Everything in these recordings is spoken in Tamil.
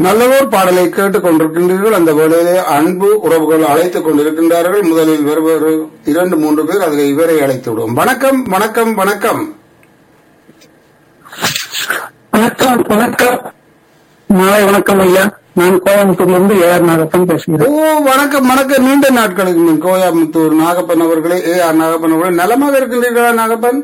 நல்லதோர் பாடலை கேட்டுக் கொண்டிருக்கின்றீர்கள் அந்த வேளையிலே அன்பு உறவுகள் அழைத்துக் கொண்டிருக்கின்றார்கள் முதலில் வெறும் இரண்டு மூன்று பேர் அதில் இவரை அழைத்து விடுவோம் வணக்கம் வணக்கம் வணக்கம் வணக்கம் வணக்கம் மாலை வணக்கம் ஐயா நான் கோயம்புத்தூர்ல இருந்து ஏஆர் நாகப்பன் ஓ பேசுகிறேன் வணக்கம் வணக்கம் நீண்ட நாட்களுக்கு முன் கோயம்புத்தூர் நாகப்பன் அவர்களே ஏ ஆர் நாகப்பன் அவர்களே நலமாக இருக்கின்றீர்களா நாகப்பன்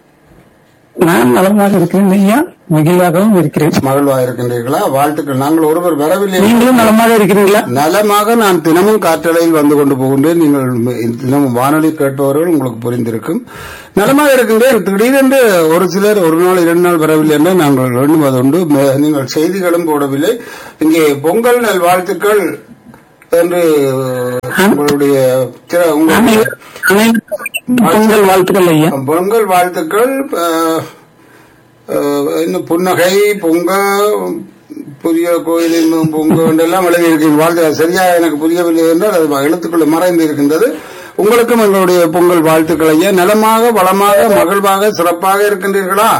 நான் நலமாக இருக்கிறேன் ஐயா மகிழ்வாகவும் இருக்கிறேன் மகிழ்வா இருக்கின்றீர்களா வாழ்த்துக்கள் நாங்கள் ஒருவர் வரவில்லை நீங்களும் நலமாக இருக்கிறீங்களா நலமாக நான் தினமும் காற்றலையில் வந்து கொண்டு போகின்றேன் நீங்கள் தினமும் வானொலி கேட்பவர்கள் உங்களுக்கு புரிந்திருக்கும் நலமாக இருக்கின்றேன் திடீரென்று ஒரு சிலர் ஒரு நாள் இரண்டு நாள் வரவில்லை என்றால் நாங்கள் எண்ணுவதுண்டு மே- நீங்கள் செய்திகளும் போடவில்லை இங்கே பொங்கல் நல் வாழ்த்துக்கள் என்று உங்களுடைய திற- உங்களுடைய அனைவருக்கும் பொங்கல் வாழ்த்துக்கள் ஐயா பொங்கல் வாழ்த்துக்கள் அஹ், அஹ், இன்னும் புன்னகை பொங்க புதிய கோயிலின் பொங்க என்றெல்லாம் எழுதியிருக்கிற வாழ்த்து அது சரியா எனக்கு புரியவில்லை என்றால் அது எழுத்துக்குள்ள மறைந்து இருக்கின்றது உங்களுக்கும் எங்களுடைய பொங்கல் வாழ்த்துக்கள் ஐயா நலமாக வளமாக மகிழ்வாக சிறப்பாக இருக்கின்றீர்களா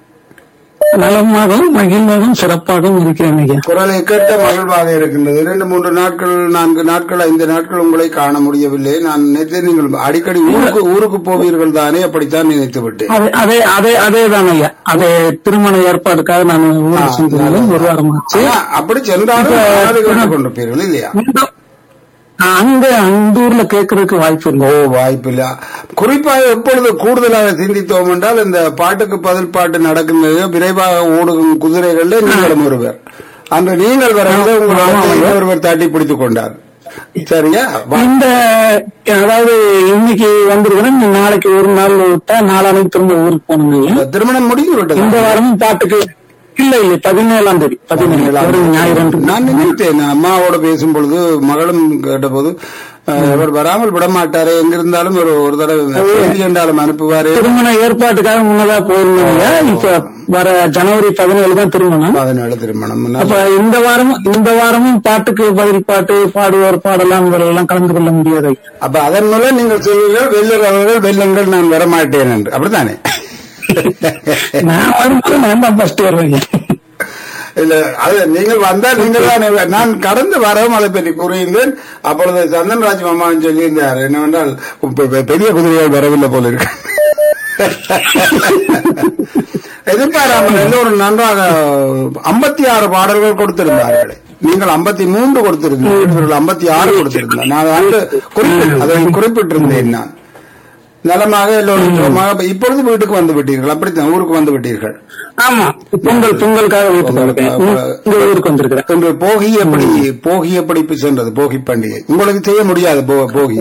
நலமாகவும் மகிழ்வாகவும் சிறப்பாகவும் இருக்கிறேன் ஐயா குரலை கேட்ட மகிழ்வாக இருக்கின்றது இரண்டு மூன்று நாட்கள் நான்கு நாட்கள் ஐந்து நாட்கள் உங்களை காண முடியவில்லை நான் நேற்று நீங்கள் அடிக்கடி ஊருக்கு ஊருக்கு போவீர்கள் தானே அப்படித்தான் நினைத்து விட்டேன் அதே அதே அதே அதே தான் ஐயா அதே திருமண ஏற்பாடுக்காக நான் ஊருக்கு சென்றிருந்தேன் ஒரு வாரம் ஆச்சு ஆனா, அப்படி சென்றாலும் காது கேட்டுக் கொண்டிருப்பீர்கள் இல்லையா மீண்டும் அங்க அந்த ஊர்ல கேட்கறதுக்கு வாய்ப்பு இல்லை ஓ வாய்ப்பில்ல குறிப்பாக எப்பொழுது கூடுதலாக சிந்தித்தோம் என்றால் இந்த பாட்டுக்கு பதில் பாட்டு நடக்கின்றது விரைவாக ஓடும் குதிரைகள்ல நீங்களும் ஒருவர் அன்று நீங்கள் வரவில்லை உங்கள் ஒருவர் தட்டி பிடித்துக் கொண்டார் சரியா வா- இந்த அதாவது இன்னைக்கு வந்திருக்கிறேன் நாளைக்கு ஒரு நாள் விட்டா நாளானைக்கு திரும்ப ஊருக்கு போகணுங்க திருமணம் முடிந்து இந்த விட்டது வாரமும் பாட்டுக்கு இல்ல இல்ல பதினேழாம் தேதி பதினேழு ஒரு ஞாயிறு அன்று. நான் நினைத்தேன் அம்மாவோட பேசும் பொழுது மகளும் கேட்டபோது அஹ், அவர் வராமல் விட மாட்டாரே எங்கிருந்தாலும் ஒரு ஒரு தடவை செய்தி என்றாலும் அனுப்புவாரு திருமண ஏற்பாட்டுக்காக முன்னதா போயிருந்தீங்க இப்ப வர ஜனவரி பதினேழு தான் திருமணம் பதினாலு திருமணம் அப்ப இந்த வாரமும் இந்த வாரமும் பாட்டுக்கு பதில் பாட்டு பாடுவோர் பாடலாம் எல்லாம் கலந்து கொள்ள முடியாது அப்ப அதன் மூலம் நீங்கள் சொல்வீர்கள் வெல்லுறவர்கள் வெல்லுங்கள் நான் வரமாட்டேன் என்று அப்படித்தானே நான் வரும்போது நான் தான் ஃபர்ஸ்ட் வருவேங்க இல்ல அது நீங்கள் வந்தால் நீங்கள் தான் நான் கடந்து வரவும் அதை பற்றி கூறியிருந்தேன் அப்பொழுது சந்தன்ராஜ் மாமான்னு சொல்லியிருந்தார் என்னவென்றால் இப்ப பெ- பெரிய குதிரைகள் வரவில்லை போல இருக்கு எதிர்பாராமல் எல்லோரும் நன்றாக ஐம்பத்தி ஆறு பாடல்கள் கொடுத்திருந்தார்கள் நீங்கள் ஐம்பத்தி மூன்று கொடுத்திருந்தீர்கள் இவர்கள் ஐம்பத்தி ஆறு கொடுத்திருந்தார் நான் அன்று குறிப்பிட்டு அதை குறிப்பிட்டிருந்தேன் நான் நலமாக எல்லோரும் சுகமாக இப்பொழுது வீட்டுக்கு வந்து விட்டீர்கள் அப்படித்தான் ஊருக்கு வந்து விட்டீர்கள் ஆமா பொங்கல் பொங்கலுக்காக வீட்டுக்கு வந்திருக்கேன் உங்க ஊருக்கு வந்திருக்கிறேன் இன்று போகி எப்படி போகி எப்படி சென்றது போகி பண்டிகை உங்களுக்கு செய்ய முடியாது போ- போகி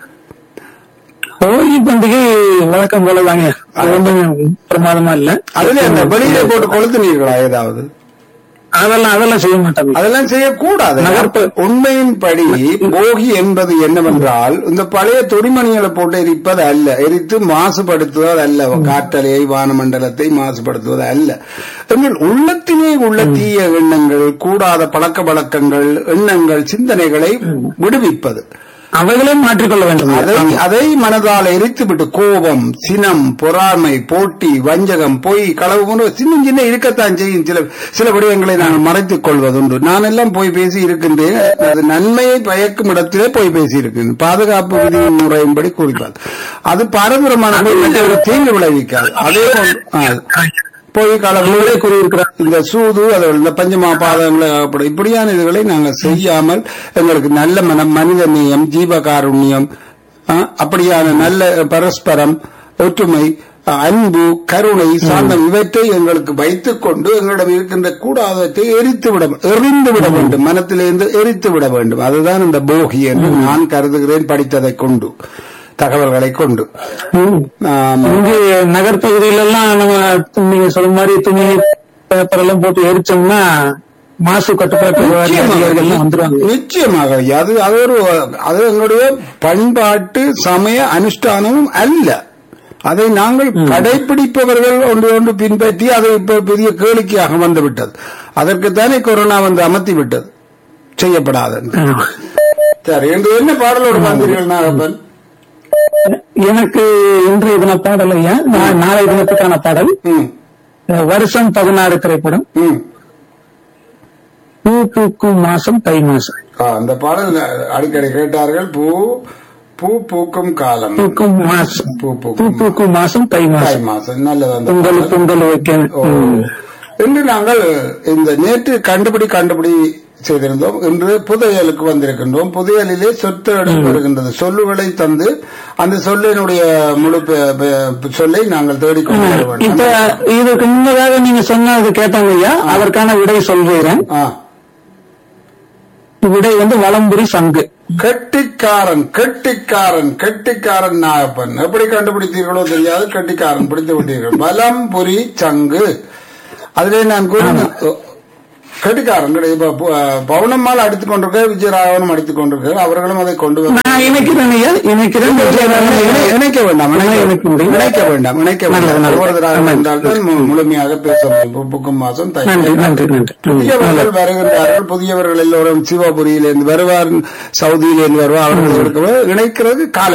ஹோலி பண்டிகை வழக்கம் போல தாங்க அது ஒன்றும் பிரமாதமா இல்ல அதுல அந்த வெளியில போட்டு கொளுத்துனீர்களா ஏதாவது அதெல்லாம் அதெல்லாம் செய்ய மாட்டாங்க அதெல்லாம் செய்யக்கூடாது நகர்ப்பு. உண்மையின்படி போகி என்பது என்னவென்றால் இந்த பழைய துணிமணிகளை போட்டு எரிப்பது அல்ல எரித்து மாசுபடுத்துவது அல்ல காற்றலையை வானமண்டலத்தை மாசுபடுத்துவது அல்ல எங்கள் உள்ளத்திலே உள்ள தீய எண்ணங்கள் கூடாத பழக்க வழக்கங்கள் எண்ணங்கள் சிந்தனைகளை விடுவிப்பது அவைகளையும் மாற்றிக்கொள்ள வேண்டும் அதை அதை மனதால் எரித்துவிட்டு கோபம் சினம் பொறாமை போட்டி வஞ்சகம் பொய் களவு போன்ற சின்ன சின்ன இருக்கத்தான் செய்யும் சில சில விடயங்களை நாங்கள் மறைத்துக் கொள்வதுண்டு நான் எல்லாம் போய் பேசி இருக்கின்றேன் அது நன்மையை பயக்கும் இடத்திலே போய் பேசி இருக்கின்றேன் பாதுகாப்பு விதியின் முறையின்படி குறிப்பார் அது பாரம்பரியமான ஒரு தீங்கு விளைவிக்காது அதே போன்று ஆ, போய் களவுகளை கூறியிருக்கிறார் இந்த சூது அதோட இந்த பஞ்சமா பாதங்களை அப்படி இப்படியான இதுகளை நாங்கள் செய்யாமல் எங்களுக்கு நல்ல மனம் மனித நேயம் ஜீவகாருண்யம் ஆ, அப்படியான நல்ல பரஸ்பரம் ஒற்றுமை ஆ, அன்பு கருணை சாந்தம் இவற்றை எங்களுக்கு வைத்துக் கொண்டு எங்களிடம் இருக்கின்ற கூடாதத்தை எரித்து விட எறிந்து விட வேண்டும் மனத்திலிருந்து எரித்து விட வேண்டும் அதுதான் இந்த போகி என்று நான் கருதுகிறேன் படித்ததை கொண்டு தகவல்களை கொண்டு ம். ஆம். இங்கு நகர்ப்பகுதியில எல்லாம் நம்ம நீங்க சொல்ற மாதிரி துணி பேப்பர் எல்லாம் போட்டு எரிச்சோம்னா மாசு கட்டுப்பாட்டு அதிகாரிகள் எல்லாம் வந்துருவாங்க நிச்சயமாக ஐயா. அது அது ஒரு அது எங்களுடைய பண்பாட்டு சமய அனுஷ்டானமும் அல்ல அதை நாங்கள் கடைபிடிப்பவர்கள் ஒன்று ஒன்று பின்பற்றி அது இப்ப பெரிய கேளிக்கையாக வந்துவிட்டது அதற்குத்தானே கொரோனா வந்து அமர்த்தி விட்டது செய்யப்படாது ஆமா. சரி என்று என்ன பாடலோடு வந்தீர்கள் நாகப்பன் எனக்கு இன்றைய தின பாடல் ஐயா நா- நாளை தினத்துக்கான பாடல் ம் வருஷம் பதினாறு திரைப்படம் ம் பூ பூக்கும் மாசம் தை மாசம் ஆ, அந்த பாடல் அடிக்கடி கேட்டார்கள் பூ பூ பூக்கும் காலம் பூக்கும் மாசம் பூ பூ பூக்கும் பூக்கும் மாசம் தை தை மாசம் மாசம் நல்லது அந்த பொங்கல் பாடல். பொங்கல் வைக்க ஓ. இன்று நாங்கள் இந்த நேற்று கண்டுபிடி கண்டுபிடி செய்திருந்தோம் இன்று புதையலுக்கு வந்திருக்கின்றோம் புதையலிலே சொற்கள் வருகின்றது சொல்லுகளை தந்து அந்த சொல்லினுடைய முழு பெ- பெ- சொல்லை நாங்கள் தேடிக்கொண்டு வர இப்ப வேண்டும் இதுக்கு முன்னதாக நீங்க சொன்னது கேட்டாங்க ஐயா அதற்கான விடை சொல்றேன் ஆ. விடை வந்து வலம்புரி சங்கு கெட்டிக்காரன் கெட்டிக்காரன் கெட்டிக்காரன் நாகப்பன் எப்படி கண்டுபிடித்தீர்களோ தெரியாது கெட்டிக்காரன் பிடித்து விட்டீர்கள் பலம் புரி சங்கு அதிலே நான் கூறினேன் கெட்டிக்காரன் கிடையாது. இப்ப பு- பவுனம்மாள் அடித்துக் கொண்டிருக்க விஜயராகவனும் அடித்துக் கொண்டிருக்க அவர்களும் அதை கொண்டு வந்து நான் இணைக்கிறேன் ஐயா இணைக்கிறேன் இணை- இணைக்க வேண்டாம் இணைக்க இணைக்க முடியும். இணைக்க வேண்டாம் இணைக்க நல்லது, வேண்டாம் நல்லது. ஒவ்வொருத்தராக நல்லது. இருந்தால் தான் மு- முழுமையாக பேச முடியும் பு- புக்கும் மாசம் தை நன்றி நன்றி நன்றி ம், புதியவர்கள் வருகின்றார்கள் புதியவர்கள் எல்லோரும் சிவபுரியிலிருந்து வருவார் சவுதியிலிருந்து வருவார் அவர்கள் இணைக்கிறது கால